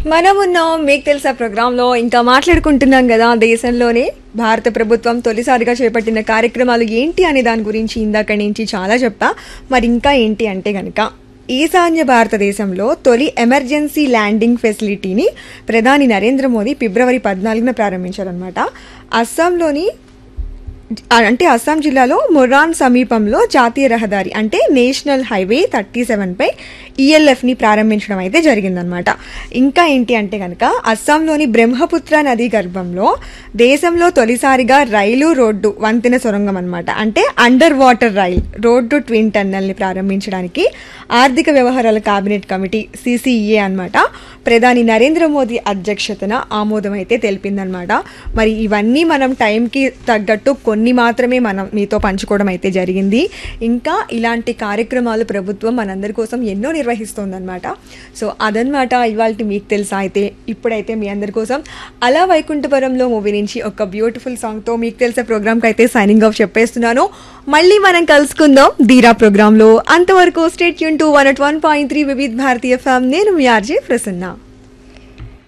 మనమున్నాం మీకు తెలుసా ప్రోగ్రాంలో ఇంకా మాట్లాడుకుంటున్నాం కదా దేశంలోనే భారత ప్రభుత్వం తొలిసారిగా చేపట్టిన కార్యక్రమాలు ఏంటి అనే దాని గురించి ఇందాక నుంచి చాలా చెప్పా మరి ఇంకా ఏంటి అంటే గనక ఈశాన్య భారతదేశంలో తొలి ఎమర్జెన్సీ ల్యాండింగ్ ఫెసిలిటీని ప్రధాని నరేంద్ర మోదీ ఫిబ్రవరి పద్నాలుగున ప్రారంభించారనమాట అస్సాంలోని అంటే అస్సాం జిల్లాలో మొరాన్ సమీపంలో జాతీయ రహదారి అంటే నేషనల్ హైవే థర్టీ సెవెన్పై ఈఎల్ఎఫ్ని ప్రారంభించడం అయితే జరిగిందనమాట ఇంకా ఏంటి అంటే కనుక అస్సాంలోని బ్రహ్మపుత్ర నదీ గర్భంలో దేశంలో తొలిసారిగా రైలు రోడ్డు వంతెన సొరంగం అనమాట అంటే under water rail road twin టన్నెల్ని ప్రారంభించడానికి ఆర్థిక వ్యవహారాల కేబినెట్ కమిటీ సిసిఈఏ అనమాట ప్రధాని నరేంద్ర మోదీ అధ్యక్షతన ఆమోదం అయితే తెలిపిందనమాట మరి ఇవన్నీ మనం టైంకి తగ్గట్టు కొన్ని మాత్రమే మనం మీతో పంచుకోవడం అయితే జరిగింది ఇంకా ఇలాంటి కార్యక్రమాలు ప్రభుత్వం మనందరి కోసం ఎన్నో నిర్వహిస్తోందనమాట సో అదనమాట ఇవాళ మీకు తెలుసా అయితే ఇప్పుడైతే మీ అందరి కోసం అలా వైకుంఠపురంలో మూవీ నుంచి ఒక బ్యూటిఫుల్ సాంగ్తో మీకు తెలిసే ప్రోగ్రామ్కి అయితే సైనింగ్ ఆఫ్ చెప్పేస్తున్నాను మళ్ళీ మనం కలుసుకుందాం ధీరా ప్రోగ్రాంలో అంతవరకు స్టేట్ యూన్ to one at one point three Vividh Bharati FM నేను మీ ఆర్జే ప్రసన్న